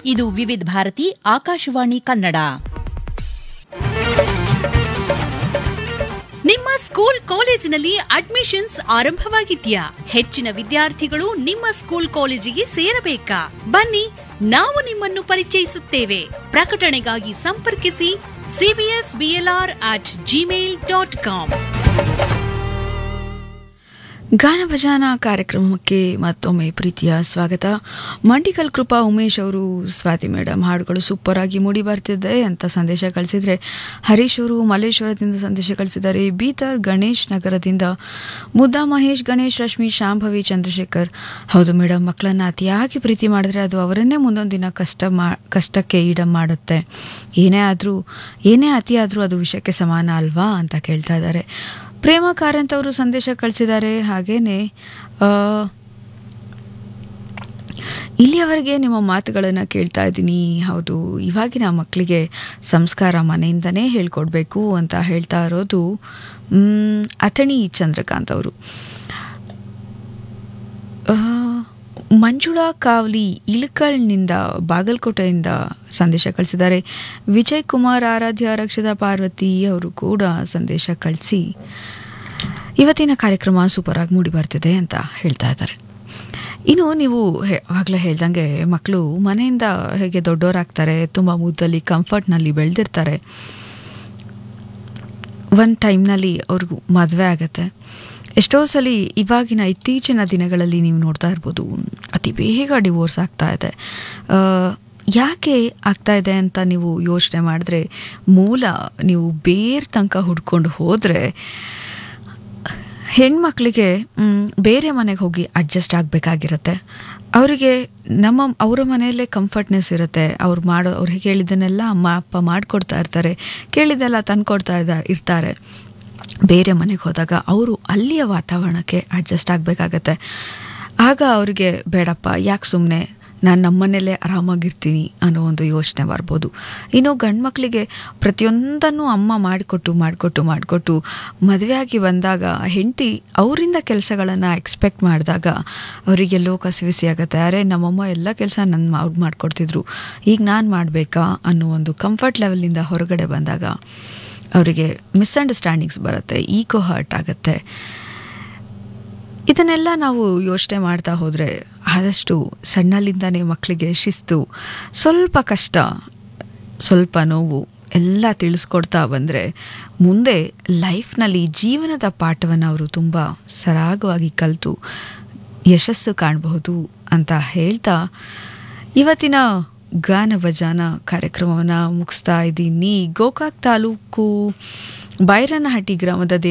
ಇದು ವಿವಿಧ ಭಾರತಿ ಆಕಾಶವಾಣಿ ಕನ್ನಡ ನಿಮ್ಮ ಸ್ಕೂಲ್ ಕಾಲೇಜಿನಲ್ಲಿ ಅಡ್ಮಿಷನ್ಸ್ ಆರಂಭವಾಗಿದ್ಯಾ ಹೆಚ್ಚಿನ ವಿದ್ಯಾರ್ಥಿಗಳು ನಿಮ್ಮ ಸ್ಕೂಲ್ ಕಾಲೇಜಿಗೆ ಸೇರಬೇಕಾ ಬನ್ನಿ ನಾವು ನಿಮ್ಮನ್ನು ಪರಿಚಯಿಸುತ್ತೇವೆ ಪ್ರಕಟಣೆಗಾಗಿ ಸಂಪರ್ಕಿಸಿ CBS BLR at Gmail dot com ಗಾನ ಭಜಾನ ಕಾರ್ಯಕ್ರಮಕ್ಕೆ ಮತ್ತೊಮ್ಮೆ ಪ್ರೀತಿಯ ಸ್ವಾಗತ ಮಂಡಿಕಲ್ ಕೃಪಾ ಉಮೇಶ್ ಅವರು ಸ್ವಾತಿ ಮೇಡಮ್ ಹಾಡುಗಳು ಸೂಪರ್ ಆಗಿ ಮೂಡಿ ಬರ್ತಿದೆ ಅಂತ ಸಂದೇಶ ಕಳಿಸಿದ್ರೆ ಹರೀಶ್ ಅವರು ಮಲ್ಲೇಶ್ವರದಿಂದ ಸಂದೇಶ ಕಳಿಸಿದ್ದಾರೆ ಬೀದರ್ ಗಣೇಶ್ ನಗರದಿಂದ ಮುದ್ದಾ ಮಹೇಶ್ ಗಣೇಶ್ ರಶ್ಮಿ ಶಾಂಭವಿ ಚಂದ್ರಶೇಖರ್ ಹೌದು ಮೇಡಮ್ ಮಕ್ಕಳನ್ನ ಅತಿಯಾಗಿ ಪ್ರೀತಿ ಮಾಡಿದ್ರೆ ಅದು ಅವರನ್ನೇ ಮುಂದೊಂದು ದಿನ ಕಷ್ಟ ಮಾ ಕಷ್ಟಕ್ಕೆ ಈಡ ಮಾಡುತ್ತೆ ಏನೇ ಆದರೂ ಏನೇ ಅತಿ ಆದರೂ ಅದು ವಿಷಯಕ್ಕೆ ಸಮಾನ ಅಲ್ವಾ ಅಂತ ಕೇಳ್ತಾ ಇದ್ದಾರೆ ಪ್ರೇಮ ಕಾರಂತ್ ಅವರು ಸಂದೇಶ ಕಳಿಸಿದ್ದಾರೆ ಹಾಗೇನೆ ಆ, ಇಲ್ಲಿಯವರೆಗೆ ನಿಮ್ಮ ಮಾತುಗಳನ್ನು ಕೇಳ್ತಾ ಇದ್ದೀನಿ ಹೌದು ಇವಾಗಿನ ಮಕ್ಕಳಿಗೆ ಸಂಸ್ಕಾರ ಮನೆಯಿಂದನೇ ಹೇಳ್ಕೊಡ್ಬೇಕು ಅಂತ ಹೇಳ್ತಾ ಇರೋದು ಮ್, ಅಥಣಿ ಚಂದ್ರಕಾಂತ್ ಅವರು ಆ, ಮಂಜುಳಾ ಕಾವ್ಲಿ ಇಳಕಲ್ನಿಂದ ಬಾಗಲಕೋಟೆಯಿಂದ ಸಂದೇಶ ಕಳಿಸಿದ್ದಾರೆ ವಿಜಯ್ ಕುಮಾರ್ ಆರಾಧ್ಯ ರಕ್ಷಿತಾ ಪಾರ್ವತಿ ಅವರು ಕೂಡ ಸಂದೇಶ ಕಳಿಸಿ ಇವತ್ತಿನ ಕಾರ್ಯಕ್ರಮ ಸೂಪರ್ ಆಗಿ ಮೂಡಿ ಬರ್ತಿದೆ ಅಂತ ಹೇಳ್ತಾ ಇದ್ದಾರೆ ಇನ್ನು ನೀವು ಹೇ- ಆವಾಗಲೇ ಹೇಳ್ದಂಗೆ ಮಕ್ಕಳು ಮನೆಯಿಂದ ಹೇಗೆ ದೊಡ್ಡವರಾಗ್ತಾರೆ ತುಂಬ ಮುದ್ದಲ್ಲಿ ಕಂಫರ್ಟ್ನಲ್ಲಿ ಬೆಳೆದಿರ್ತಾರೆ ಒಂದು ಟೈಮ್ನಲ್ಲಿ ಅವ್ರಿಗೂ ಮದುವೆ ಆಗತ್ತೆ ಎಷ್ಟೋ ಸಲ ಇವಾಗಿನ ಇತ್ತೀಚಿನ ದಿನಗಳಲ್ಲಿ ನೀವು ನೋಡ್ತಾ ಇರ್ಬೋದು ಅತಿ ಬೇಗ ಡಿವೋರ್ಸ್ ಆಗ್ತಾ ಇದೆ ಆ, ಯಾಕೆ ಆಗ್ತಾ ಇದೆ ಅಂತ ನೀವು ಯೋಚನೆ ಮಾಡಿದ್ರೆ ಮೂಲ ನೀವು ಬೇರೆ ತನಕ ಹುಡ್ಕೊಂಡು ಹೋದರೆ ಹೆಣ್ಮಕ್ಳಿಗೆ ಮ್, ಬೇರೆ ಮನೆಗೆ ಹೋಗಿ ಅಡ್ಜಸ್ಟ್ ಆಗಬೇಕಾಗಿರುತ್ತೆ ಅವರಿಗೆ ನಮ್ಮ ಅವರ ಮನೆಯಲ್ಲೇ ಕಂಫರ್ಟ್ನೆಸ್ ಇರುತ್ತೆ ಅವ್ರು ಮಾಡೋ ಅವ್ರಿಗೆ ಹೇಳಿದ್ದನ್ನೆಲ್ಲ ಅಮ್ಮ ಅಪ್ಪ ಮಾಡಿಕೊಡ್ತಾ ಇರ್ತಾರೆ ಕೇಳಿದ್ದೆಲ್ಲ ತಂದ್ಕೊಡ್ತಾ ಇದ್ದ ಇರ್ತಾರೆ ಬೇರೆ ಮನೆಗೆ ಹೋದಾಗ ಅವರು ಅಲ್ಲಿಯ ವಾತಾವರಣಕ್ಕೆ ಅಡ್ಜಸ್ಟ್ ಆಗಬೇಕಾಗತ್ತೆ ಆಗ ಅವ್ರಿಗೆ ಬೇಡಪ್ಪ ಯಾಕೆ ಸುಮ್ಮನೆ ನಾನು ನಮ್ಮನೇಲೇ ಆರಾಮಾಗಿರ್ತೀನಿ ಅನ್ನೋ ಒಂದು ಯೋಚನೆ ಬರ್ಬೋದು ಇನ್ನು ಗಂಡು ಮಕ್ಕಳಿಗೆ ಪ್ರತಿಯೊಂದನ್ನು ಅಮ್ಮ ಮಾಡಿಕೊಟ್ಟು ಮಾಡಿಕೊಟ್ಟು ಮಾಡಿಕೊಟ್ಟು ಮದುವೆಯಾಗಿ ಬಂದಾಗ ಹೆಂಡತಿ ಅವರಿಂದ ಕೆಲಸಗಳನ್ನು ಎಕ್ಸ್ಪೆಕ್ಟ್ ಮಾಡಿದಾಗ ಅವರಿಗೆಲ್ಲೋ ಕಸಿವಿಸಿ ಆಗುತ್ತೆ ಅರೆ ನಮ್ಮಮ್ಮ ಎಲ್ಲ ಕೆಲಸ ನನ್ನ ಅವ್ರು ಮಾಡಿಕೊಡ್ತಿದ್ರು ಈಗ ನಾನು ಮಾಡಬೇಕಾ ಅನ್ನೋ ಒಂದು ಕಂಫರ್ಟ್ ಲೆವೆಲಿಂದ ಹೊರಗಡೆ ಬಂದಾಗ ಅವರಿಗೆ ಮಿಸ್ಅಂಡರ್ಸ್ಟ್ಯಾಂಡಿಂಗ್ಸ್ ಬರುತ್ತೆ ಈಗೋ ಹರ್ಟ್ ಆಗುತ್ತೆ ಇದನ್ನೆಲ್ಲ ನಾವು ಯೋಚನೆ ಮಾಡ್ತಾ ಹೋದರೆ ಆದಷ್ಟು ಸಣ್ಣಲಿಂದನೇ ಮಕ್ಕಳಿಗೆ ಶಿಸ್ತು ಸ್ವಲ್ಪ ಕಷ್ಟ ಸ್ವಲ್ಪ ನೋವು ಎಲ್ಲ ತಿಳಿಸ್ಕೊಡ್ತಾ ಬಂದರೆ ಮುಂದೆ ಲೈಫ್ನಲ್ಲಿ ಜೀವನದ ಪಾಠವನ್ನು ಅವರು ತುಂಬ ಸರಾಗವಾಗಿ ಕಲಿತು ಯಶಸ್ಸು ಕಾಣಬಹುದು ಅಂತ ಹೇಳ್ತಾ ಇವತ್ತಿನ ಗಾನ ಭಜಾನ ಕಾರ್ಯಕ್ರಮವನ್ನು ಮುಗಿಸ್ತಾ ಇದ್ದೀನಿ ಗೋಕಾಕ್ ತಾಲೂಕು ಬೈರನಹಟ್ಟಿ ಗ್ರಾಮದ